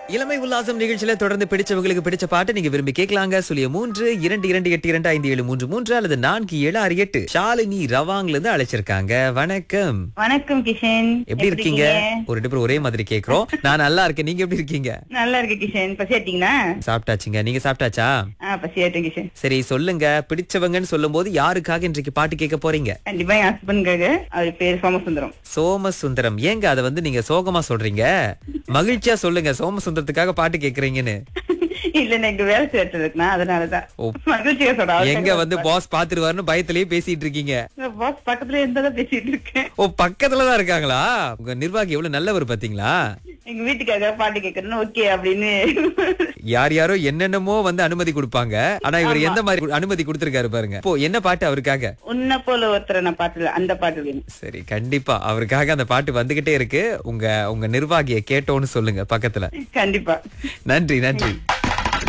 இளமை உல்லாசம் நிகழ்ச்சியில தொடர்ந்து பிடிச்சவங்களுக்கு பிடிச்ச பாட்டு நீங்க விரும்பி கேட்கலாங்க சுழிய மூன்று இரண்டு இரண்டு எட்டு இரண்டு ஐந்து ஏழு மூன்று மூன்று அல்லது நான்கு ஏழு ஆறு எட்டு ஷாலினி ரவாங்ல இருந்து அழைச்சிருக்காங்க வணக்கம் வணக்கம் கிஷன் எப்படி இருக்கீங்க ஒரு ரெண்டு பேரும் ஒரே மாதிரி கேக்குறோம் நான் நல்லா இருக்கேன் நீங்க எப்படி இருக்கீங்க நல்லா இருக்கு கிஷன் பசி ஆட்டீங்களா சாப்பிட்டாச்சுங்க நீங்க சாப்பிட்டாச்சா ஆ பசி ஆட்டேன் கிஷன் சரி சொல்லுங்க பிடிச்சவங்கன்னு சொல்லும் போது யாருக்காக இன்றைக்கு பாட்டு கேட்க போறீங்க கண்டிப்பா என் ஹஸ்பண்டுக்காக அவர் பேர் சோமசுந்தரம் சோமசுந்தரம் ஏங்க அதை வந்து நீங்க சோகமா சொல்றீங்க மகிழ்ச்சியா சொல்லுங்க சோமசுந்தரத்துக்காக பாட்டு கேக்குறீங்க இல்ல எனக்கு வேலை சேர்த்து இருக்குனா அதனாலதான் ஓ. மகிழ்ச்சியா சொல்றேன் எங்க வந்து பாஸ் பாத்துருவாருன்னு பயத்திலேயே பேசிட்டு இருக்கீங்க பாஸ் பக்கத்துல இருந்தாலும் பேசிட்டு இருக்கேன் ஓ பக்கத்துலதான் இருக்காங்களா உங்க நிர்வாகி எவ்வளவு நல்லவர் பாத்தீங்களா எங்க வீட்டுக்காக பாட்டு கேட்கறேன்னு ஓகே அப்படின்னு யார் யாரோ என்னென்னமோ வந்து அனுமதி கொடுப்பாங்க ஆனா இவர் எந்த மாதிரி அனுமதி கொடுத்திருக்காரு பாருங்க இப்போ என்ன பாட்டு அவருக்காக உன்ன போல ஒருத்தரை நான் பாட்டுல அந்த பாட்டு வேணும் சரி கண்டிப்பா அவருக்காக அந்த பாட்டு வந்துகிட்டே இருக்கு உங்க உங்க நிர்வாகியை கேட்டோன்னு சொல்லுங்க பக்கத்துல கண்டிப்பா நன்றி நன்றி